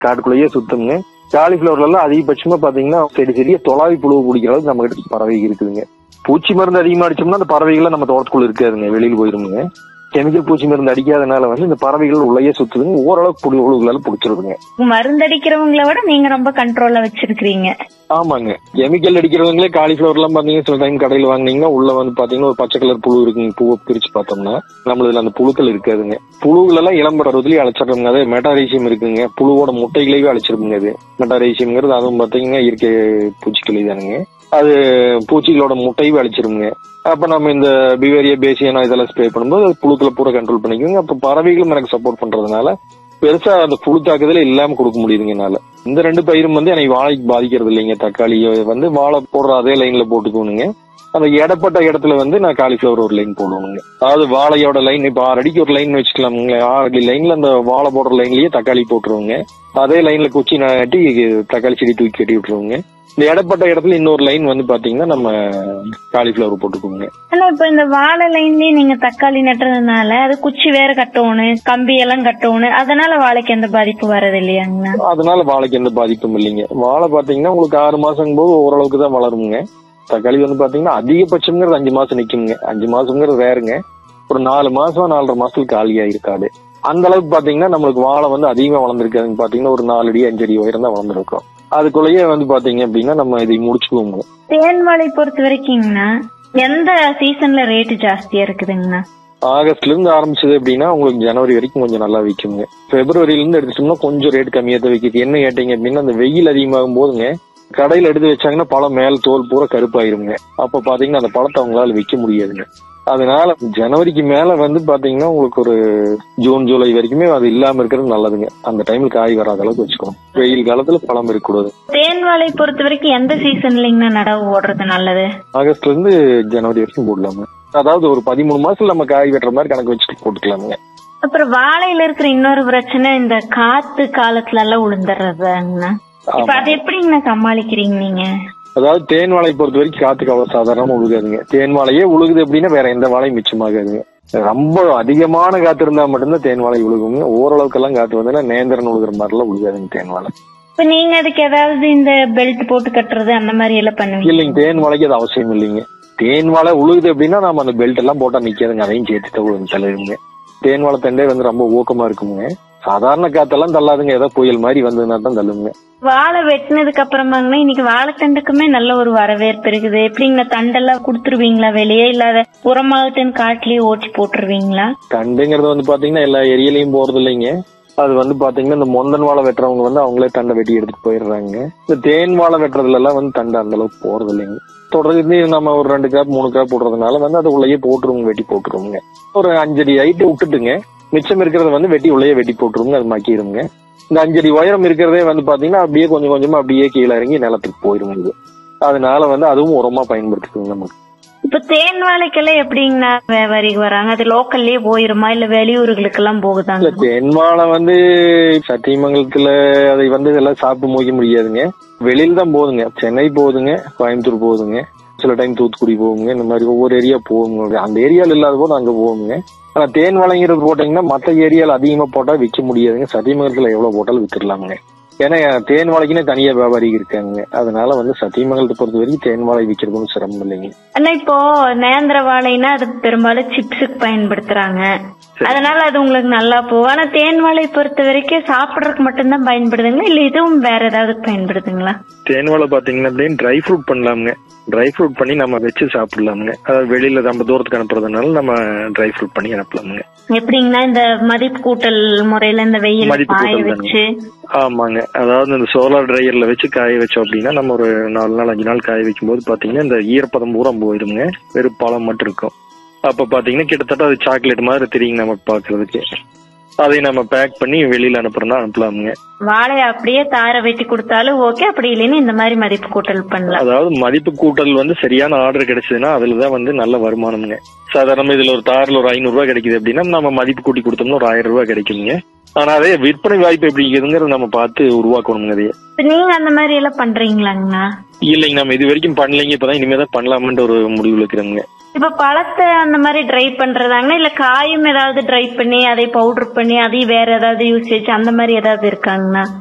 காட்டுக்குள்ளேயே சுத்துங்க காலிஃபிளவர்ல எல்லாம் அதிகபட்சமா பாத்தீங்கன்னா செடி செடிய தொலாவி புழு பிடிக்கிற அளவுக்கு நம்ம கிட்ட பறவை இருக்குதுங்க பூச்சி மருந்து அதிகமா அடிச்சோம்னா அந்த பறவைகள் நம்ம தோட்டத்துக்குள்ள இருக்காதுங்க வெளியில போயிருங்க கெமிக்கல் பூச்சி மருந்து அடிக்காதனால வந்து இந்த பறவைகள் உள்ளேயே சுத்துதுங்க ஓரளவுக்கு புழு புழுகளால பிடிச்சிருதுங்க மருந்தடிக்கிறவங்கள விட நீங்க ரொம்ப கண்ட்ரோல்ல வச்சிருக்கீங்க ஆமாங்க கெமிக்கல் அடிக்கிறவங்களே காலிஃபிளவர் எல்லாம் பாத்தீங்கன்னா சில டைம் கடையில் வாங்குனீங்கன்னா உள்ள வந்து பாத்தீங்கன்னா ஒரு பச்சை கலர் புழு இருக்குங்க பூவை பிரிச்சு பார்த்தோம்னா நம்மளதுல அந்த புழுக்கள் இருக்காதுங்க புழுகள் எல்லாம் இளம் பருவத்திலேயே அழைச்சிடுங்க அது மெட்டாரேசியம் இருக்குங்க புழுவோட முட்டைகளையே அழைச்சிருக்குங்க அது மெட்டாரேசியம்ங்கிறது அதுவும் பாத்தீங்கன்னா இயற்கை பூச்சிக்கிளி தானுங்க அது பூச்சிகளோட முட்டையும் அழிச்சிருங்க அப்ப நம்ம இந்த பிவேரியா பேசியனா இதெல்லாம் ஸ்ப்ரே பண்ணும்போது அது புழுக்களை பூரா கண்ட்ரோல் பண்ணிக்கோங்க அப்ப பறவைகளும் எனக்கு சப்போர்ட் பண்றதுனால பெருசா அந்த புழு தாக்குதல இல்லாம கொடுக்க முடியுதுங்க என்னால இந்த ரெண்டு பயிரும் வந்து எனக்கு வாழைக்கு பாதிக்கிறது இல்லைங்க தக்காளி வந்து வாழை போடுற அதே லைன்ல போட்டுக்கணுங்க அந்த இடப்பட்ட இடத்துல வந்து நான் காலிஃபிளவர் ஒரு லைன் போடுவோங்க அதாவது வாழையோட லைன் இப்ப ஆறு அடிக்கு ஒரு லைன் வச்சுக்கலாமுங்க ஆறு அடி லைன்ல அந்த வாழை போடுற லைன்லயே தக்காளி போட்டுருவோங்க அதே லைன்ல குச்சி நாட்டி தக்காளி செடி தூக்கி கட்டி விட்டுருவோங்க இந்த இடப்பட்ட இடத்துல இன்னொரு லைன் வந்து பாத்தீங்கன்னா நம்ம காலிஃபிளவர் போட்டுக்கோங்க ஆனா இப்ப இந்த வாழை லைன்லயே நீங்க தக்காளி நட்டுறதுனால அது குச்சி வேற கட்டணும் கம்பி எல்லாம் கட்டணும் அதனால வாழைக்கு எந்த பாதிப்பு வர்றது இல்லையாங்கண்ணா அதனால வாழைக்கு எந்த பாதிப்பும் இல்லைங்க வாழை பாத்தீங்கன்னா உங்களுக்கு ஆறு மாசம் போது ஓரளவுக்கு தான் வளருங்க தக்காளி வந்து பாத்தீங்கன்னா அதிகபட்சம்ங்கிறது அஞ்சு மாசம் நிக்குங்க அஞ்சு மாசம்ங்கிறது வேறுங்க ஒரு நாலு மாசம் நாலரை மாசத்துக்கு காலியா இருக்காது அந்த அளவுக்கு பாத்தீங்கன்னா நம்மளுக்கு வாழை வந்து அதிகமா வளர்ந்துருக்காதுங்க பாத்தீங்கன்னா ஒரு நாலு அடி அஞ்சு அடி உயரம் தான் வளர்ந்துருக்கும் அதுக்குள்ளேயே வந்து பாத்தீங்க அப்படின்னா நம்ம இதை முடிச்சுக்குவோங்க தேன் வாழை பொறுத்த வரைக்குங்கண்ணா எந்த சீசன்ல ரேட் ஜாஸ்தியா இருக்குதுங்கண்ணா ஆகஸ்ட்ல இருந்து ஆரம்பிச்சது அப்படின்னா உங்களுக்கு ஜனவரி வரைக்கும் கொஞ்சம் நல்லா விற்குங்க பிப்ரவரியில இருந்து எடுத்துட்டோம்னா கொஞ்சம் ரேட் கம்மியா தான் விற்கிது என்ன கேட்டீங்க அப்படின்னா அந்த வெயில் அதிகமாகும் போதுங்க கடையில எடுத்து வச்சாங்கன்னா பழம் மேல் தோல் பூரா கருப்பாயிருங்க அப்ப பாத்தீங்கன்னா அந்த பழத்தை அவங்களால விற்க முடியாதுங்க அதனால ஜனவரிக்கு மேல வந்து பாத்தீங்கன்னா உங்களுக்கு ஒரு ஜூன் ஜூலை வரைக்குமே அது இல்லாம இருக்கிறது நல்லதுங்க அந்த டைம்ல காய் வராத அளவுக்கு வச்சுக்கணும் வெயில் காலத்துல பழம் இருக்கக்கூடாது தேன் வாழை பொறுத்த வரைக்கும் எந்த சீசன்லங்கண்ணா நடவு ஓடுறது நல்லது ஆகஸ்ட்ல இருந்து ஜனவரி வரைக்கும் போடலாங்க அதாவது ஒரு பதிமூணு மாசத்துல நம்ம காய் வெட்டுற மாதிரி கணக்கு வச்சுட்டு போட்டுக்கலாமுங்க அப்புறம் வாழையில இருக்கிற இன்னொரு பிரச்சனை இந்த காத்து காலத்துல எல்லாம் உளுந்துடுறதுங்கண்ணா இப்ப அது எப்படிங்கண்ணா சமாளிக்கிறீங்க நீங்க அதாவது தேன் வாழை பொறுத்த வரைக்கும் காத்துக்கு அவ்வளவு சாதாரணமா உழுகாதுங்க தேன் வாழையே உழுகுது அப்படின்னா வேற எந்த வாழையும் மிச்சமாகாதுங்க ரொம்ப அதிகமான காத்து இருந்தா மட்டும்தான் தேன் வாழை உழுகுங்க ஓரளவுக்கெல்லாம் காத்து வந்ததுன்னா நேந்திரன் உழுகுற மாதிரிலாம் உழுகாதுங்க தேன் வாழை இப்ப நீங்க அதுக்கு ஏதாவது இந்த பெல்ட் போட்டு கட்டுறது அந்த மாதிரி எல்லாம் பண்ணுவீங்க இல்லைங்க தேன் வாழைக்கு அது அவசியம் இல்லைங்க தேன் வாழை உழுகுது அப்படின்னா நம்ம அந்த பெல்ட் எல்லாம் போட்டா நிக்காதுங்க அதையும் சேர்த்து தான் உழுகு தள்ளுங்க தேன் வாழை தண்டே வந்து ரொம்ப ஊக்கமா இருக்குங்க சாதாரண காத்தெல்லாம் தள்ளாதுங்க ஏதோ புயல் மாதிரி வந்ததுன்னா தான் தள்ளுங்க வாழை வெட்டினதுக்கு அப்புறமாங்கண்ணா இன்னைக்கு வாழைத்தண்டுக்குமே நல்ல ஒரு வரவேற்பு இருக்குது எப்படிங்கண்ணா தண்டெல்லாம் கொடுத்துருவீங்களா வெளியே இல்லாத உரமாகட்டுன்னு காட்டுலயே ஓட்டி போட்டுருவீங்களா தண்டுங்கிறது வந்து பாத்தீங்கன்னா எல்லா ஏரியாலையும் போறது இல்லைங்க அது வந்து பாத்தீங்கன்னா இந்த மொந்தன் வாழை வெட்டுறவங்க வந்து அவங்களே தண்டை வெட்டி எடுத்துட்டு போயிடுறாங்க இந்த தேன் வாழை வெட்டுறதுல எல்லாம் வந்து தண்டை அந்த அளவுக்கு போறது இல்லைங்க தொடர்ந்து நம்ம ஒரு ரெண்டு கிராப் மூணு கிராப் போடுறதுனால வந்து அது உள்ளேயே போட்டுருவோங்க வெட்டி போட்டுருவோங்க ஒரு அஞ்சடி ஹைட்டு விட்டுட்டுங்க மிச்சம் இருக்கிறத வந்து வெட்டி உள்ளேயே வெட்டி போட்டுருவோங்க அது மக்கிடுங்க இந்த அஞ்சடி உயரம் இருக்கிறதே வந்து பாத்தீங்கன்னா அப்படியே கொஞ்சம் கொஞ்சமா அப்படியே கீழே இறங்கி நிலத்துக்கு போயிடும் இது அதனால வந்து அதுவும் உரமா பயன்படுத்திக்குங்க நமக்கு இப்ப தேன் வாழைக்கெல்லாம் எப்படிங்கண்ணா வியாபாரிக்கு வராங்க அது லோக்கல்லயே போயிருமா இல்ல வெளியூர்களுக்கு எல்லாம் இல்ல போகுதாங்க தென்வாழை வந்து சத்தியமங்கலத்துல அதை வந்து எல்லாம் சாப்பிட்டு முடிக்க முடியாதுங்க வெளியில தான் போகுதுங்க சென்னை போகுதுங்க கோயம்புத்தூர் போகுதுங்க சில டைம் தூத்துக்குடி போகுங்க இந்த மாதிரி ஒவ்வொரு ஏரியா போகுங்க அந்த ஏரியால இல்லாத போது அங்க போகுங்க ஆனா தேன் வளைங்கிறது போட்டீங்கன்னா மத்த ஏரியால அதிகமா போட்டா விற்க முடியாதுங்க சத்தியமங்கலத்துல எவ்வளவு போட்டாலும் வித்துடலாமுங்க ஏன்னா தேன் வாழைக்குன்னு தனியா வியாபாரி இருக்காங்க அதனால வந்து சத்தியமங்கலத்தை பொறுத்த வரைக்கும் தேன் வாழை விற்கிறதும் சிரமம் இல்லைங்க ஆனா இப்போ நேந்திர வாழைனா அது பெரும்பாலும் சிப்ஸுக்கு பயன்படுத்துறாங்க அதனால அது உங்களுக்கு நல்லா போகும் ஆனா தேன் வாழை பொறுத்த வரைக்கும் சாப்பிடறதுக்கு மட்டும்தான் பயன்படுதுங்களா இல்ல இதுவும் வேற ஏதாவது பயன்படுதுங்களா தேன் வாழை பாத்தீங்கன்னா அப்படின்னு ட்ரை ஃப்ரூட் பண்ணலாமுங்க ட்ரை ஃப்ரூட் பண்ணி நம்ம வச்சு சாப்பிடலாமுங்க அதாவது வெளியில நம்ம தூரத்துக்கு அனுப்புறதுனால நம்ம ட்ரை ஃப்ரூட் பண்ணி அனுப்பலாமுங்க எப்படிங்கன்னா இந்த மதிப்பு கூட்டல் முறையில இந்த வெயில் மதிப்பு காய கூட்டல் வச்சு ஆமாங்க அதாவது இந்த சோலார் ட்ரையர்ல வச்சு காய வச்சோம் அப்படின்னா நம்ம ஒரு நாலு நாள் அஞ்சு நாள் காய வைக்கும் போது பாத்தீங்கன்னா இந்த ஈரப்பதம் பூரா போயிடுங்க வெறும் பழம் மட்டும் இருக்கும் அப்ப பாத்தீங்கன்னா கிட்டத்தட்ட அது சாக்லேட் மாதிரி தெரியுங்க நமக்கு பாக்குறதுக்கு அதை நம்ம பேக் பண்ணி வெளியில அனுப்புறோம்னா அனுப்பலாமுங்க வாழையை அப்படியே தார வெட்டி கொடுத்தாலும் ஓகே அப்படி இல்லைன்னு இந்த மாதிரி மதிப்பு கூட்டல் பண்ணலாம் அதாவது மதிப்பு கூட்டல் வந்து சரியான ஆர்டர் கிடைச்சதுன்னா அதுலதான் வந்து நல்ல வருமானம்ங்க சாதாரண இதுல ஒரு தாரில் ஒரு ஐநூறு ரூபாய் கிடைக்குது அப்படின்னா நம்ம மதிப்பு கூட்டி கொடுத்தோம்னா ஒரு ஆயிரம் ரூபாய் கிடைக்குங்க ஆனா அதே விற்பனை வாய்ப்பு எப்படி இருக்குதுங்கிறத நம்ம பார்த்து உருவாக்கணுங்க அதையே இப்ப நீங்க அந்த மாதிரி எல்லாம் பண்றீங்களாங்கண்ணா இல்லைங்க நம்ம இது வரைக்கும் பண்ணலைங்க இப்பதான் இனிமே தான் பண்ணலாமன்ற ஒரு முடிவுல இருக்கிறோங்க இப்ப பழத்தை அந்த மாதிரி ட்ரை பண்றதாங்கன்னா இல்ல காயும் ஏதாவது ட்ரை பண்ணி அதை பவுடர் பண்ணி அதையும் வேற ஏதாவது யூசேஜ் அந்த மாதிரி ஏதாவது இருக்காங்கண்ணா